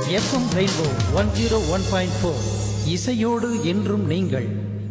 FM rainbow one zero one point four இசையோடு என்றும் நீங்கள்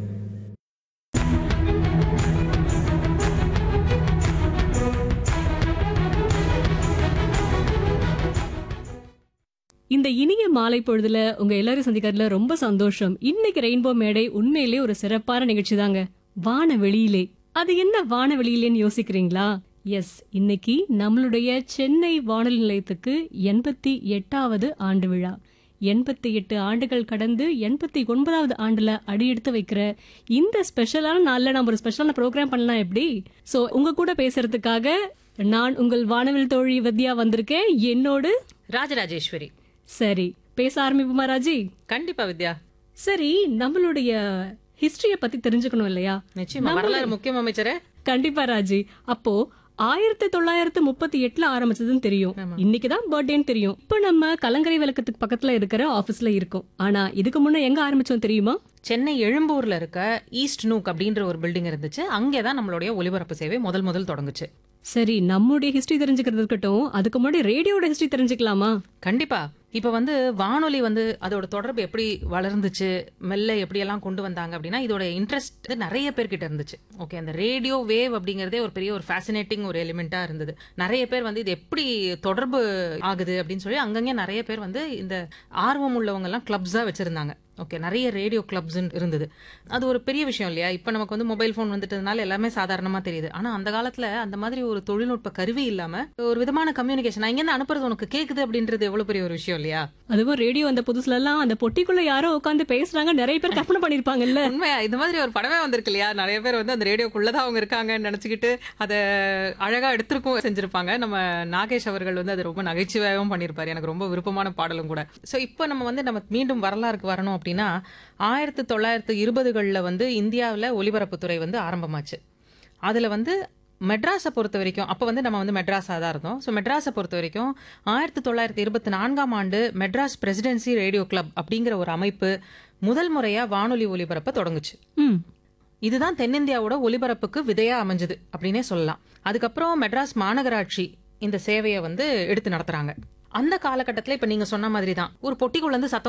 இந்த இனிய மாலை பொழுதுல உங்க எல்லாரும் சந்திக்கிறதுல ரொம்ப சந்தோஷம் இன்னைக்கு ரெயின்போ மேடை உண்மையிலே ஒரு சிறப்பான நிகழ்ச்சி தாங்க வான வெளியிலே அது என்ன வான வெளியிலேன்னு யோசிக்கிறீங்களா எஸ் இன்னைக்கு நம்மளுடைய சென்னை வானொலி நிலையத்துக்கு எண்பத்தி எட்டாவது ஆண்டு விழா எண்பத்தி எட்டு ஆண்டுகள் கடந்து எண்பத்தி ஒன்பதாவது ஆண்டுல அடியெடுத்து வைக்கிற இந்த ஸ்பெஷலான நாள்ல நம்ம ஒரு ஸ்பெஷலான ப்ரோக்ராம் பண்ணலாம் எப்படி சோ உங்க கூட பேசுறதுக்காக நான் உங்கள் வானவில் தோழி வித்யா வந்திருக்கேன் என்னோடு ராஜராஜேஸ்வரி சரி பேச ஆரம்பிப்போமா ராஜி கண்டிப்பா வித்யா சரி நம்மளுடைய ஹிஸ்டரிய பத்தி தெரிஞ்சுக்கணும் இல்லையா நிச்சயமா வரலாறு முக்கியம் அமைச்சரே கண்டிப்பா ராஜி அப்போ ஆயிரத்தி தொள்ளாயிரத்தி முப்பத்தி எட்டுல ஆரம்பிச்சதுன்னு தெரியும் இன்னைக்குதான் பர்த்டேன்னு தெரியும் இப்ப நம்ம கலங்கரை விளக்கத்துக்கு பக்கத்துல இருக்கிற ஆபீஸ்ல இருக்கோம் ஆனா இதுக்கு முன்ன எங்க ஆரம்பிச்சோம் தெரியுமா சென்னை எழும்பூர்ல இருக்க ஈஸ்ட் நூக் அப்படின்ற ஒரு பில்டிங் இருந்துச்சு அங்கேதான் நம்மளுடைய ஒலிபரப்பு சேவை முதல் முதல் தொடங்குச்சு சரி நம்மளுடைய ஹிஸ்டரி தெரிஞ்சுக்கிறது இருக்கட்டும் அதுக்கு முன்னாடி ரேடியோட ஹிஸ்டரி தெரிஞ்சுக்கலாமா கண்டிப்பா இப்ப வந்து வானொலி வந்து அதோட தொடர்பு எப்படி வளர்ந்துச்சு மெல்ல எப்படி எல்லாம் கொண்டு வந்தாங்க அப்படின்னா இதோட இன்ட்ரெஸ்ட் நிறைய பேர்கிட்ட இருந்துச்சு ஓகே அந்த ரேடியோ வேவ் அப்படிங்கறதே ஒரு பெரிய ஒரு ஃபேசினேட்டிங் ஒரு எலிமெண்டா இருந்தது நிறைய பேர் வந்து இது எப்படி தொடர்பு ஆகுது அப்படின்னு சொல்லி அங்கங்க நிறைய பேர் வந்து இந்த ஆர்வம் உள்ளவங்க எல்லாம் கிளப்ஸா வச்சிருந்தாங்க ஓகே நிறைய ரேடியோ கிளப்ஸ் இருந்தது அது ஒரு பெரிய விஷயம் இல்லையா இப்போ நமக்கு வந்து மொபைல் ஃபோன் வந்துட்டதுனால எல்லாமே சாதாரணமா தெரியுது ஆனா அந்த காலத்துல அந்த மாதிரி ஒரு தொழில்நுட்ப கருவி இல்லாம ஒரு விதமான கம்யூனிகேஷன் நான் இங்க அனுப்புறது உனக்கு கேக்குது அப்படின்றது எவ்வளவு பெரிய ஒரு விஷயம் இல்லையா அதுவும் ரேடியோ அந்த புதுசுல எல்லாம் அந்த பொட்டிக்குள்ள யாரோ உட்காந்து பேசுறாங்க நிறைய பேர் கற்பனை பண்ணிருப்பாங்கல்ல உண்மையா இந்த மாதிரி ஒரு படமே வந்திருக்கு இல்லையா நிறைய பேர் வந்து அந்த ரேடியோக்குள்ளதான் அவங்க இருக்காங்கன்னு நினைச்சுக்கிட்டு அதை அழகா எடுத்திருக்கும் செஞ்சிருப்பாங்க நம்ம நாகேஷ் அவர்கள் வந்து அது ரொம்ப நகைச்சுவையாகவும் பண்ணியிருப்பாரு எனக்கு ரொம்ப விருப்பமான பாடலும் கூட ஸோ இப்போ நம்ம வந்து நம்ம மீண்டும் வரலாறுக்கு வரணும் அப்படின்னா ஆயிரத்தி தொள்ளாயிரத்தி இருபதுகளில் வந்து இந்தியாவில் ஒலிபரப்புத்துறை வந்து ஆரம்பமாச்சு அதில் வந்து மெட்ராஸை பொறுத்த வரைக்கும் அப்போ வந்து நம்ம வந்து மெட்ராஸாக தான் இருந்தோம் ஸோ மெட்ராஸை பொறுத்த வரைக்கும் ஆயிரத்தி தொள்ளாயிரத்தி இருபத்தி நான்காம் ஆண்டு மெட்ராஸ் பிரசிடென்சி ரேடியோ கிளப் அப்படிங்கிற ஒரு அமைப்பு முதல் முறையாக வானொலி ஒலிபரப்பை தொடங்குச்சு ம் இதுதான் தென்னிந்தியாவோட ஒலிபரப்புக்கு விதையா அமைஞ்சது அப்படின்னே சொல்லலாம் அதுக்கப்புறம் மெட்ராஸ் மாநகராட்சி இந்த சேவையை வந்து எடுத்து நடத்துறாங்க அந்த காலகட்டத்தில் இப்போ நீங்க சொன்ன மாதிரி தான் ஒரு பொட்டிக்குள்ள இருந்து சத்தம்